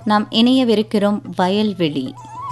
நாம் இணையவிருக்கிறோம் வயல்வெளி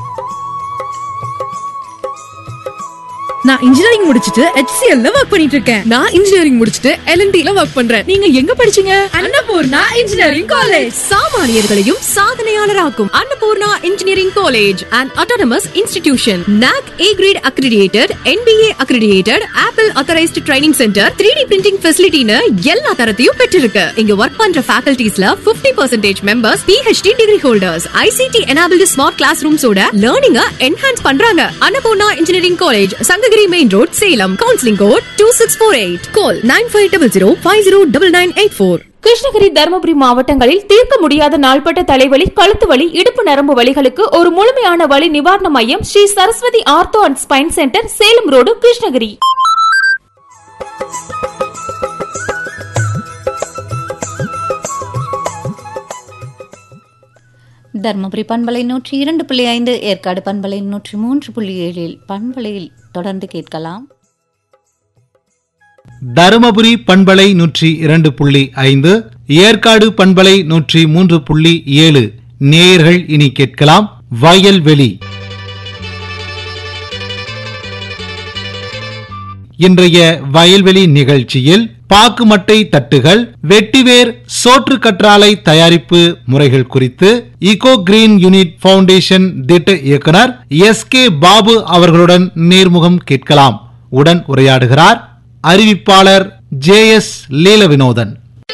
நான் இன்ஜினியரிங் முடிச்சிட்டு HCL ல ஒர்க் பண்ணிட்டு இருக்கேன் நான் இன்ஜினியரிங் முடிச்சிட்டு எல்என்டி ல ஒர்க் பண்றேன் நீங்க எங்க படிச்சீங்க அன்னபூர்ணா இன்ஜினியரிங் காலேஜ் சாமானியர்களையும் சாதனையாளராக்கும் Annapoorna engineering college and autonomous institution NAC A grade accredited NBA accredited Apple authorized training centre 3D printing ஃபெசிலிட்டின்னு எல்லா தரத்தையும் பெற்றிருக்கு இங்க ஒர்க் பண்ற ஃபேக்கல்டிஸ்ல 50% percentage members PhD degree holders I C T enabled smart class ரூம்ஸோட லேர்னிங்க என்ஹான்ஸ் பண்றாங்க Annapoorna engineering college Sankagiri main road Salem counselling code two six four eight call nine five double zero five zero double nine eight four Krishnagiri Dharmapuri மாவட்டங்களில் தீர்க்க முடியாத நாள்பட்ட தலைவலி கழுத்து வலி இடுப்பு நரம்பு வலிகளுக்கு ஒரு முழுமையான வலி நிவாரண மையம் Sri Saraswathi ortho and spine centre Salem road Krishnagiri Dharmapuri பண்பலை நூற்றி இரண்டு புள்ளி ஐந்து ஏற்காடு பண்பலை நூற்றி மூன்று புள்ளி ஏழில் பண்பலையில் தொடர்ந்து கேட்கலாம் தருமபுரி பண்பலை நூற்றி இரண்டு புள்ளி ஐந்து ஏற்காடு பண்பலை நூற்றி மூன்று புள்ளி ஏழு நேயர்கள் இனி கேட்கலாம் வயல்வெளி இன்றைய வயல்வெளி நிகழ்ச்சியில் பாக்குமட்டை தட்டுகள் வெட்டிவேர் சோற்று கற்றாழை தயாரிப்பு முறைகள் குறித்து இகோ கிரீன் யூனிட் ஃபவுண்டேஷன் திட்ட இயக்குனர் எஸ் கே பாபு அவர்களுடன் நேர்முகம் கேட்கலாம் உடன் உரையாடுகிறார் அறிவிப்பாளர் ஜே எஸ் லீல வினோதன்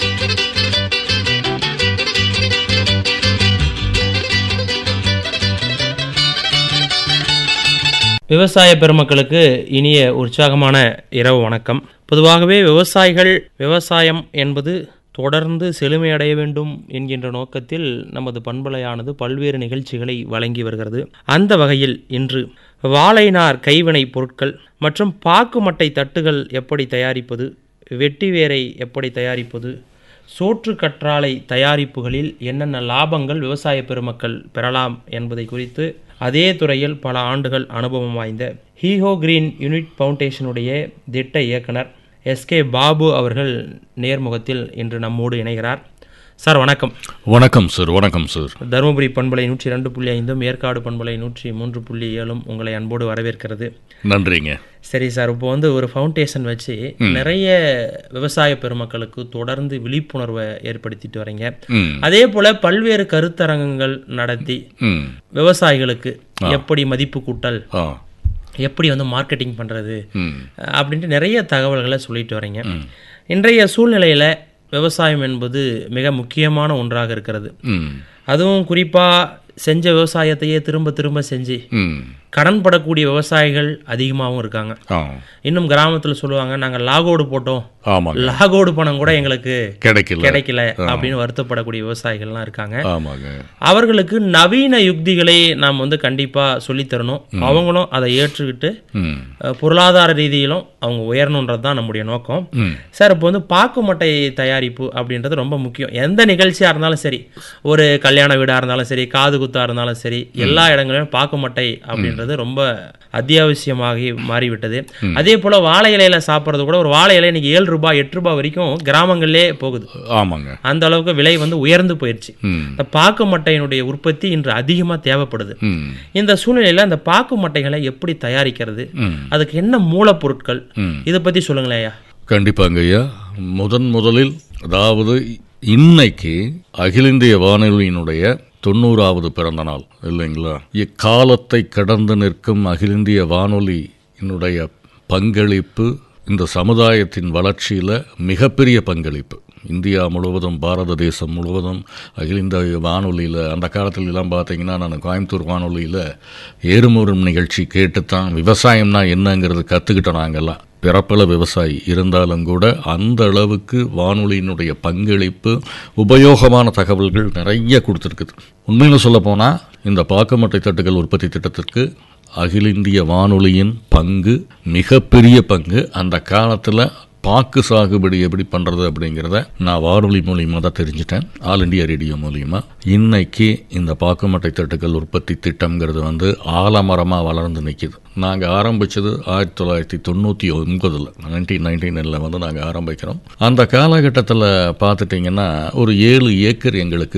விவசாய பெருமக்களுக்கு இனிய உற்சாகமான இரவு வணக்கம் பொதுவாகவே விவசாயிகள் விவசாயம் என்பது தொடர்ந்து செழுமையடைய வேண்டும் என்கின்ற நோக்கத்தில் நமது பண்பலையானது பல்வேறு நிகழ்ச்சிகளை வழங்கி வருகிறது அந்த வகையில் இன்று வாழைநார் கைவினைப் பொருட்கள் மற்றும் பாக்குமட்டை தட்டுகள் எப்படி தயாரிப்பது வெட்டி வேரை எப்படி தயாரிப்பது சோற்று கற்றாழை தயாரிப்புகளில் என்னென்ன லாபங்கள் விவசாய பெருமக்கள் பெறலாம் என்பதை குறித்து அதே துறையில் பல ஆண்டுகள் அனுபவம் வாய்ந்த ஹீஹோ கிரீன் யூனிட் ஃபவுண்டேஷனுடைய திட்ட இயக்குனர் எஸ்கே பாபு அவர்கள் நேர்முகத்தில் இன்று நம்மோடு இணைகிறார் சார் வணக்கம் வணக்கம் சார் வணக்கம் சார் தருமபுரி பண்பலை நூற்றி ரெண்டு புள்ளி ஐந்தும் ஏற்காடு பண்பலை நூற்றி மூன்று புள்ளி ஏழும் உங்களை அன்போடு வரவேற்கிறது நன்றிங்க சரி சார் இப்போ வந்து ஒரு ஃபவுண்டேஷன் வச்சு நிறைய விவசாய பெருமக்களுக்கு தொடர்ந்து விழிப்புணர்வை ஏற்படுத்திட்டு வரீங்க ம் அதே போல பல்வேறு கருத்தரங்கங்கள் நடத்தி ம் விவசாயிகளுக்கு எப்படி மதிப்பு கூட்டல் ஆ எப்படி வந்து மார்க்கெட்டிங் பண்றது ம் அப்படின்ட்டு நிறைய தகவல்களை சொல்லிட்டு வரீங்க இன்றைய சூழ்நிலையில விவசாயம் என்பது மிக முக்கியமான ஒன்றாக இருக்கிறது ம் அதுவும் குறிப்பா செஞ்ச விவசாயத்தையே திரும்ப திரும்ப செஞ்சு ம் கடன் படக்கூடிய விவசாயிகள் அதிகமாகவும் இருக்காங்க ஆ இன்னும் கிராமத்துல சொல்லுவாங்க நாங்க லாகோடு போட்டோம் ஆமாங்க லாகோடு பணம் கூட எங்களுக்கு கிடைக்கல கிடைக்கல அப்படின்னு வருத்தப்படக்கூடிய விவசாயிகள்லாம் இருக்காங்க ஆமாங்க அவர்களுக்கு நவீன யுக்திகளை நாம் வந்து கண்டிப்பா சொல்லித் தரணும் அவங்களும் அதை ஏற்றுக்கிட்டு ம் அஹ், பொருளாதார ரீதியிலும் அவங்க உயரணுன்றது தான் நம்முடைய நோக்கம் ம் சார் இப்போ வந்து பாக்கு மட்டை தயாரிப்பு அப்படின்றது ரொம்ப முக்கியம் எந்த நிகழ்ச்சியாக இருந்தாலும் சரி ஒரு கல்யாண வீடாக இருந்தாலும் சரி காது குத்தாக இருந்தாலும் சரி எல்லா இடங்களிலும் பாக்கு மட்டை அப்படின்றது ரொம்ப அத்தியாவசியமாகி மாறிவிட்டது அதே போல் வாழை இலையில சாப்பிட்றது கூட ஒரு வாழை இலை இன்னைக்கு ஏழு ரூபாய் எட்டு ரூபாய் வரைக்கும் கிராமங்களிலே போகுது ஆமாங்க அந்த அளவுக்கு விலை வந்து உயர்ந்து போயிடுச்சு ம் இந்த பாக்கு மட்டையினுடைய உற்பத்தி இன்று அதிகமாக தேவைப்படுது ம் இந்த சூழ்நிலையில அந்த பாக்கு மட்டைகளை எப்படி தயாரிக்கிறது ம் அதுக்கு என்ன மூலப்பொருட்கள் ம் இதை பத்தி சொல்லுங்களேன் ஐயா கண்டிப்பாங்க ஐயா முதன் முதலில் அதாவது இன்னைக்கு அகில இந்திய வானொலியினுடைய தொண்ணூறாவது பிறந்த நாள் இல்லைங்களா இக்காலத்தை கடந்து நிற்கும் அகில இந்திய வானொலியினுடைய பங்களிப்பு இந்த சமுதாயத்தின் வளர்ச்சியில் மிகப்பெரிய பங்களிப்பு இந்தியா முழுவதும் பாரத தேசம் முழுவதும் அகில இந்திய வானொலியில் அந்த காலத்துல எல்லாம் பார்த்தீங்கன்னா நான் கோயம்புத்தூர் வானொலியில் ஏறுமுறும் நிகழ்ச்சி கேட்டுத்தான் விவசாயம்னா என்னங்கிறது கற்றுக்கிட்டோம் நாங்கெல்லாம் பிறப்பள விவசாயி இருந்தாலும் கூட அந்த அளவுக்கு வானொலியினுடைய பங்களிப்பு உபயோகமான தகவல்கள் நிறைய கொடுத்துருக்குது உண்மையில் சொல்ல போனால் இந்த பாக்கமட்டை தட்டுகள் உற்பத்தி திட்டத்திற்கு அகில இந்திய வானொலியின் பங்கு மிகப்பெரிய பங்கு அந்த காலத்தில் பாக்கு சாகுபடி எப்படி பண்ணுறது அப்படிங்கிறத நான் வானொலி மூலியமாக தான் தெரிஞ்சிட்டேன் ஆல் இண்டியா ரேடியோ மூலியமா இன்னைக்கு இந்த பாக்குமட்டை தட்டுகள் உற்பத்தி திட்டம்ங்கிறது வந்து ஆலமரமாக வளர்ந்து நிற்கிது நாங்கள் ஆரம்பித்தது ஆயிரத்தி தொள்ளாயிரத்தி தொண்ணூற்றி ஒன்பதில் நைன்டீன் நைன்டி நைனில் வந்து நாங்கள் ஆரம்பிக்கிறோம் அந்த காலகட்டத்தில் பார்த்துட்டிங்கன்னா ஒரு ஏழு ஏக்கர் எங்களுக்கு